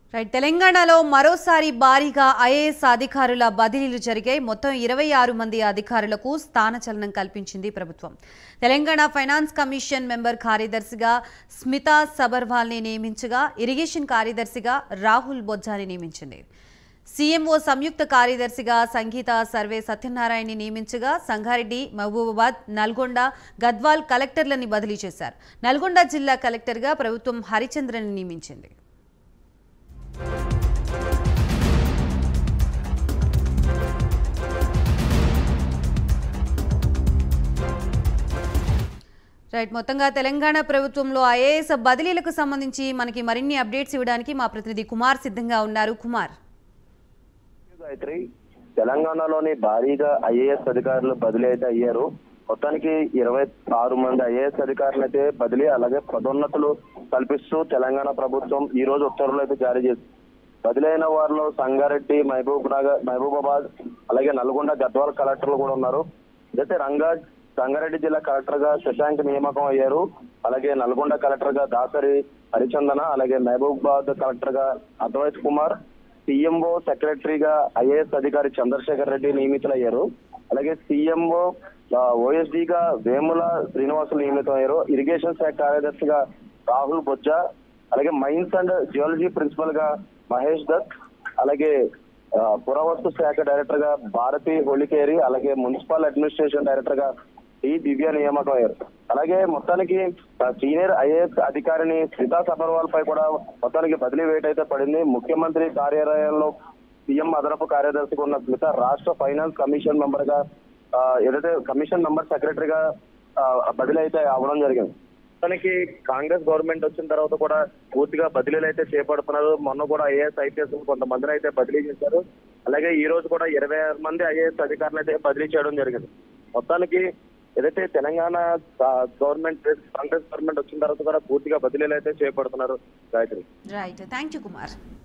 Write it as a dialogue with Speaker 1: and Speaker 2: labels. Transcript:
Speaker 1: right తెలంగాణలో మరోసారి భారీగా ఐఏఎస్ అధికారుల బదిలీలు జరిగాయి మొత్తం ఇరవై ఆరు మంది అధికారులకు స్థానచలనం కల్పించింది ప్రభుత్వం తెలంగాణ ఫైనాన్స్ కమిషన్ మెంబర్ కార్యదర్శిగా స్మితా సబర్వాల్ని నియమించగా ఇరిగేషన్ కార్యదర్శిగా రాహుల్ బొజ్జాని నియమించింది సీఎంఓ సంయుక్త కార్యదర్శిగా సంగీత సర్వే సత్యనారాయణని నియమించగా సంగారెడ్డి మహబూబాబాద్ నల్గొండ గద్వాల్ కలెక్టర్లని బదిలీ చేశారు నల్గొండ జిల్లా కలెక్టర్గా ప్రభుత్వం హరిచంద్రని నియమించింది రైట్ మొత్తంగా తెలంగాణ ప్రభుత్వంలో ఐఏఎస్ బదిలీలకు సంబంధించి మనకి మరిన్ని అప్డేట్స్ ఇవ్వడానికి మా ప్రతినిధి కుమార్ సిద్ధంగా ఉన్నారు కుమార్
Speaker 2: గాయత్రి తెలంగాణలోని భారీగా ఐఏఎస్ అధికారులు బదిలీ అయితే అయ్యారు మొత్తానికి ఇరవై ఆరు మంది ఐఏఎస్ అధికారులు అయితే బదిలీ అలాగే పదోన్నతులు కల్పిస్తూ తెలంగాణ ప్రభుత్వం ఈ రోజు ఉత్తర్వులు అయితే జారీ చేసింది బదిలీ అయిన వారిలో సంగారెడ్డి మహబూబ్ నగర్ మహబూబాబాద్ అలాగే నల్గొండ గద్వాల కలెక్టర్లు కూడా ఉన్నారు అయితే రంగా సంగారెడ్డి జిల్లా కలెక్టర్ గా శశాంక్ నియామకం అయ్యారు అలాగే నల్గొండ కలెక్టర్ గా దాసరి హరిచందన అలాగే మహబూబాబాద్ కలెక్టర్ గా అద్వైత్ కుమార్ సీఎంఓ సెక్రటరీగా ఐఏఎస్ అధికారి చంద్రశేఖర్ రెడ్డి నియమితులయ్యారు అలాగే సీఎంఓ ఓఎస్డీ గా వేముల శ్రీనివాసులు నియమితమయ్యారు ఇరిగేషన్ శాఖ కార్యదర్శిగా రాహుల్ బొజ్జా అలాగే మైన్స్ అండ్ జియాలజీ ప్రిన్సిపల్ గా మహేష్ దత్ అలాగే ఆ, పురావస్తు శాఖ డైరెక్టర్ గా భారతి హోలికేరి అలాగే మున్సిపల్ అడ్మినిస్ట్రేషన్ డైరెక్టర్ గా ఈ దివ్య నియామకం అయ్యారు అలాగే మొత్తానికి ఆ, సీనియర్ ఐఏఎస్ అధికారిని సీతా సబర్వాల్ పై కూడా మొత్తానికి బదిలీ వేటు అయితే పడింది ముఖ్యమంత్రి కార్యాలయంలో సీఎం అదనపు కార్యదర్శిగా ఉన్న స్మిత రాష్ట్ర ఫైనాన్స్ కమిషన్ మెంబర్ గా ఆ, ఏదైతే కమిషన్ మెంబర్ సెక్రటరీగా ఆ, బదిలీ అయితే అవ్వడం జరిగింది మొత్తానికి కాంగ్రెస్ గవర్నమెంట్ వచ్చిన తర్వాత కూడా పూర్తిగా బదిలీలు అయితే చేపడుతున్నారు మొన్న కూడా ఐఏఎస్ ఐపీఎస్ కొంతమందిని అయితే బదిలీ చేశారు అలాగే ఈ రోజు కూడా ఇరవై ఆరు మంది ఐఏఎస్ అధికారులు అయితే బదిలీ చేయడం జరిగింది మొత్తానికి ఏదైతే తెలంగాణ ఆ, గవర్నమెంట్ కాంగ్రెస్ గవర్నమెంట్ వచ్చిన తర్వాత కూడా పూర్తిగా బదిలీలు అయితే చేపడుతున్నారు Gayathri
Speaker 1: right thank you Kumar